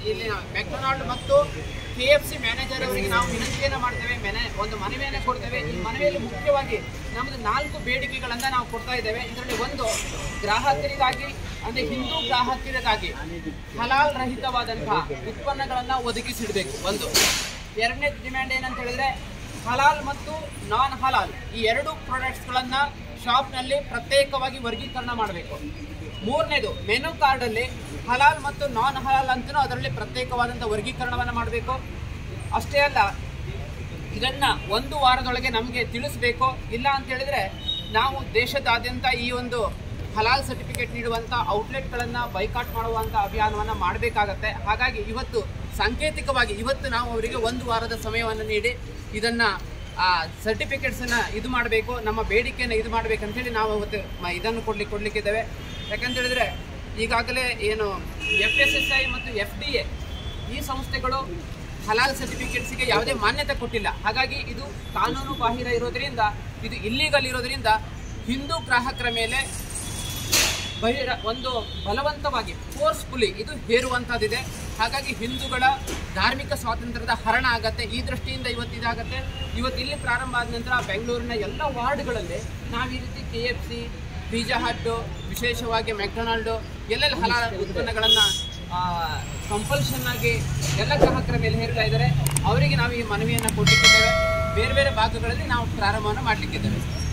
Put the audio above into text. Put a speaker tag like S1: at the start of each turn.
S1: ಇಲ್ಲಿ ಮೆಕ್ಡೊನಾಲ್ಡ್ ಮತ್ತು K F C manager ಅವರಿಗೆ ನಾವು ವಿನಂತಿಯನ್ನು ಮಾಡ್ತೇವೆ ಮೆನೆ ಒಂದು ಮನವಿಯನ್ನು ಕೊಡ್ತೇವೆ ಈ ಮನವಿಯಲ್ಲಿ ಮುಖ್ಯವಾಗಿ ನಮ್ಮದು ನಾಲ್ಕು ಬೇಡಿಕೆಗಳನ್ನು ನಾವು ಕೊಡ್ತಾ ಇದ್ದೇವೆ ಇದರಲ್ಲಿ ಒಂದು ಗ್ರಾಹಕರಿಗಾಗಿ ಅಂದರೆ ಹಿಂದೂ ಗ್ರಾಹಕರಿಗಾಗಿ ಹಲಾಲ್ ರಹಿತವಾದಂತಹ ಉತ್ಪನ್ನಗಳನ್ನು ಒದಗಿಸಿಡಬೇಕು ಒಂದು ಎರಡನೇ ಡಿಮ್ಯಾಂಡ್ ಏನಂತ ಹೇಳಿದ್ರೆ ಹಲಾಲ್ ಮತ್ತು ನಾನ್ ಹಲಾಲ್ ಈ ಎರಡು ಪ್ರಾಡಕ್ಟ್ಸ್ಗಳನ್ನು ಶಾಪ್ನಲ್ಲಿ ಪ್ರತ್ಯೇಕವಾಗಿ ವರ್ಗೀಕರಣ ಮಾಡಬೇಕು ಮೂರನೇದು ಮೆನು ಕಾರ್ಡಲ್ಲಿ ಹಲಾಲ್ ಮತ್ತು ನಾನ್ ಹಲಾಲ್ ಅಂತಲೂ ಅದರಲ್ಲಿ ಪ್ರತ್ಯೇಕವಾದಂಥ ವರ್ಗೀಕರಣವನ್ನು ಮಾಡಬೇಕು ಅಷ್ಟೇ ಅಲ್ಲ ಇದನ್ನ ಒಂದು ವಾರದೊಳಗೆ ನಮಗೆ ತಿಳಿಸಬೇಕು ಇಲ್ಲ ಅಂತ ಹೇಳಿದ್ರೆ ನಾವು ದೇಶದಾದ್ಯಂತ ಈ ಒಂದು ಹಲಾಲ್ ಸರ್ಟಿಫಿಕೇಟ್ ನೀಡುವಂಥ ಔಟ್ಲೆಟ್ಗಳನ್ನು ಬೈಕಾಟ್ ಮಾಡುವಂಥ ಅಭಿಯಾನವನ್ನು ಮಾಡಬೇಕಾಗತ್ತೆ ಹಾಗಾಗಿ ಇವತ್ತು ಸಾಂಕೇತಿಕವಾಗಿ ಇವತ್ತು ನಾವು ಅವರಿಗೆ ಒಂದು ವಾರದ ಸಮಯವನ್ನು ನೀಡಿ ಇದನ್ನು ಆ ಸರ್ಟಿಫಿಕೇಟ್ಸನ್ನು ಇದು ಮಾಡಬೇಕು ನಮ್ಮ ಬೇಡಿಕೆಯನ್ನು ಇದು ಮಾಡಬೇಕಂತೇಳಿ ನಾವು ಇವತ್ತು ಮ- ಇದನ್ನು ಕೊಡ್ಲಿಕ್ಕೆ ಕೊಡಲಿಕ್ಕಿದ್ದೇವೆ ಯಾಕಂತ ಹೇಳಿದ್ರೆ ಈಗಾಗಲೇ ಏನು ಎಫ್ ಎಸ್ ಎಸ್ ಐ ಮತ್ತು ಎಫ್ ಡಿ ಎ ಈ ಸಂಸ್ಥೆಗಳು ಹಲಾಲ್ ಸರ್ಟಿಫಿಕೇಟ್ಸ್ಗೆ ಯಾವುದೇ ಮಾನ್ಯತೆ ಕೊಟ್ಟಿಲ್ಲ ಹಾಗಾಗಿ ಇದು ಕಾನೂನು ಬಾಹಿರ ಇರೋದ್ರಿಂದ ಇದು ಇಲ್ಲೀಗಲ್ ಇರೋದ್ರಿಂದ ಹಿಂದೂ ಗ್ರಾಹಕರ ಮೇಲೆ ಬಹಿರ ಒಂದು ಬಲವಂತವಾಗಿ ಫೋರ್ಸ್ಫುಲಿ ಇದು ಹೇರುವಂಥದ್ದಿದೆ ಹಾಗಾಗಿ ಹಿಂದೂಗಳ ಧಾರ್ಮಿಕ ಸ್ವಾತಂತ್ರ್ಯದ ಹರಣ ಆಗತ್ತೆ ಈ ದೃಷ್ಟಿಯಿಂದ ಇವತ್ತು ಇದಾಗತ್ತೆ ಇವತ್ತು ಇಲ್ಲಿ ಪ್ರಾರಂಭ ಆದ ನಂತರ ಬೆಂಗಳೂರಿನ ಎಲ್ಲ ವಾರ್ಡ್ಗಳಲ್ಲಿ ನಾವು ಈ ರೀತಿ K F C pizza Hut ವಿಶೇಷವಾಗಿ ಮೆಕ್ಡೊನಾಲ್ಡು ಎಲ್ಲೆಲ್ಲಿ ಹಲಾಲ್ ಉತ್ಪನ್ನಗಳನ್ನು ಕಂಪಲ್ಷನ್ ಆಗಿ ಎಲ್ಲ ಗ್ರಾಹಕರ ಮೇಲೆ ಹೇರ್ತಾ ಇದ್ದಾರೆ ಅವರಿಗೆ ನಾವು ಈ ಮನವಿಯನ್ನು ಕೊಟ್ಟಿದ್ದೇವೆ ಬೇರೆ ಬೇರೆ ಭಾಗಗಳಲ್ಲಿ ನಾವು ಪ್ರಾರಂಭವನ್ನು ಮಾಡಲಿಕ್ಕಿದ್ದೇವೆ